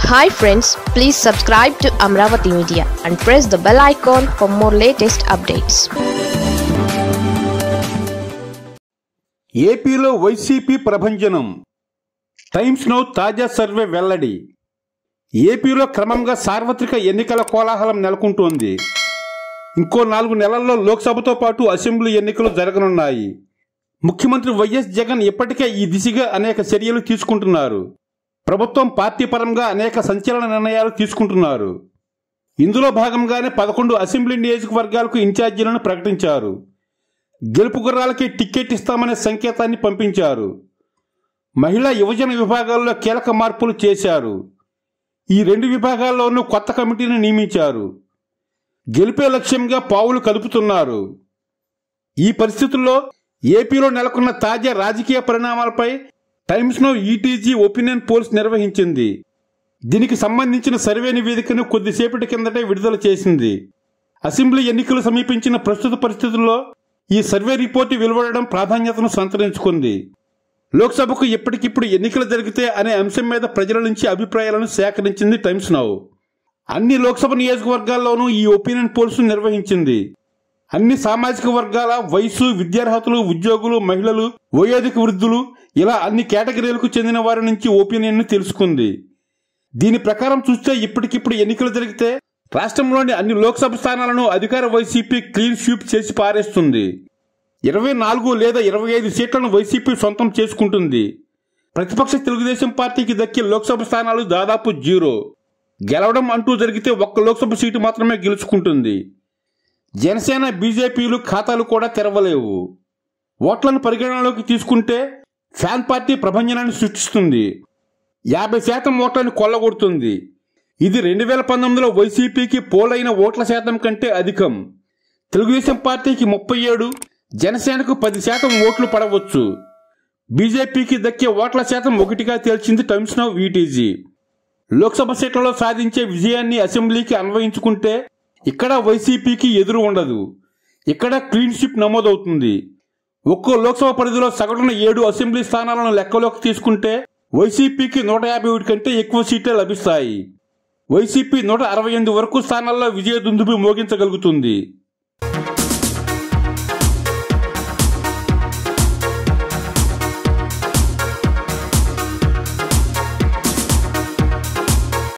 hi friends please subscribe to Amaravati media and press the bell icon for more latest updates ఏపీలో వైసీపీ ప్రభంజనం Times Now తాజా survey వెల్లడి ఏపీలో క్రమంగా సార్వత్రిక ఎన్నికల కోలాహలం నెలకొంటోంది ఇంకో నాలుగు నెలల్లో లోక్సభతో పాటు అసెంబ్లీ ఎన్నికలు జరగనున్నాయి ముఖ్యమంత్రి వైఎస్ జగన్ ఇప్పటికే ఈ దిశగా అనేక చర్యలు తీసుకుంటున్నారు ప్రభుత్వం పార్టీ పరంగా అనేక సంచలన నిర్ణయాలు తీసుకుంటున్నారు ఇందులో భాగంగానే పదకొండు అసెంబ్లీ నియోజకవర్గాలకు ఇన్ఛార్జీలను ప్రకటించారు గెలుపు గుర్రాలకి టిక్కెట్ ఇస్తామనే సంకేతాన్ని పంపించారు మహిళా యువజన విభాగాల్లో కీలక మార్పులు చేశారు ఈ రెండు విభాగాల్లోనూ కొత్త కమిటీని నియమించారు గెలిపే లక్ష్యంగా పావులు కదుపుతున్నారు ఈ పరిస్థితుల్లో ఏపీలో నెలకొన్న తాజా రాజకీయ పరిణామాలపై Times Now ETG opinion polls నిర్వహించింది దీనికి సంబంధించిన సర్వే నివేదికను కొద్దిసేపటి కిందటే విడుదల చేసింది అసెంబ్లీ ఎన్నికలు సమీపించిన ప్రస్తుత పరిస్థితుల్లో ఈ సర్వే రిపోర్టు వెలువడడం ప్రాధాన్యతను సంతరించుకుంది లోక్సభకు ఎప్పటికిప్పుడు ఎన్నికలు జరిగితే అనే అంశం మీద ప్రజల నుంచి అభిప్రాయాలను సేకరించింది టైమ్స్ నౌ అన్ని లోక్సభ నియోజకవర్గాల్లోనూ ఈ ఒపీనియన్ పోల్స్ నిర్వహించింది అన్ని సామాజిక వర్గాల వయసు విద్యార్హతలు ఉద్యోగులు మహిళలు వయోధిక వృద్ధులు ఇలా అన్ని కేటగిరీలకు చెందిన వారి నుంచి ఒపీనియన్ తెలుసుకుంది దీని ప్రకారం చూస్తే ఇప్పటికిప్పుడు ఎన్నికలు జరిగితే రాష్ట్రంలోని అన్ని లోక్సభ స్థానాలను అధికార వైసీపీ క్లీన్ స్వీప్ చేసి పారేస్తుంది ఇరవై నాలుగు లేదా ఇరవై ఐదు సీట్లను వైసీపీ సొంతం చేసుకుంటుంది ప్రతిపక్ష తెలుగుదేశం పార్టీకి దక్కే లోక్సభ స్థానాలు దాదాపు జీరో గెలవడం అంటూ జరిగితే ఒక్క లోక్సభ సీటు మాత్రమే గెలుచుకుంటుంది జనసేన బీజేపీలు ఖాతాలు కూడా తెరవలేవు ఓట్లను పరిగణనలోకి తీసుకుంటే ఫ్యాన్ పార్టీ ప్రభంజనాన్ని సృష్టిస్తుంది యాభై శాతం ఓట్లను కొల్లగొడుతుంది ఇది రెండు వేల పంతొమ్మిదిలో వైసీపీకి పోలైన ఓట్ల శాతం కంటే అధికం తెలుగుదేశం పార్టీకి ముప్పై ఏడు జనసేనకు పది శాతం ఓట్లు పడవచ్చు బీజేపీకి దక్కే ఓట్ల శాతం ఒకటిగా తేల్చింది టైమ్స్ నౌ వీటీజీ లోక్సభ సీట్లలో సాధించే విజయాన్ని అసెంబ్లీకి అన్వయించుకుంటే ఇక్కడ వైసీపీకి ఎదురు ఉండదు ఇక్కడ క్లీన్ షిప్ నమోదవుతుంది ఒక్కో లోక్సభ పరిధిలో సగటున ఏడు అసెంబ్లీ స్థానాలను లెక్కలోకి తీసుకుంటే వైసీపీకి నూట యాభై ఒకటి కంటే ఎక్కువ సీట్లే లభిస్తాయి వైసీపీ నూట అరవై ఎనిమిది వరకు స్థానాల్లో విజయ దుందుబి మోగించగలుగుతుంది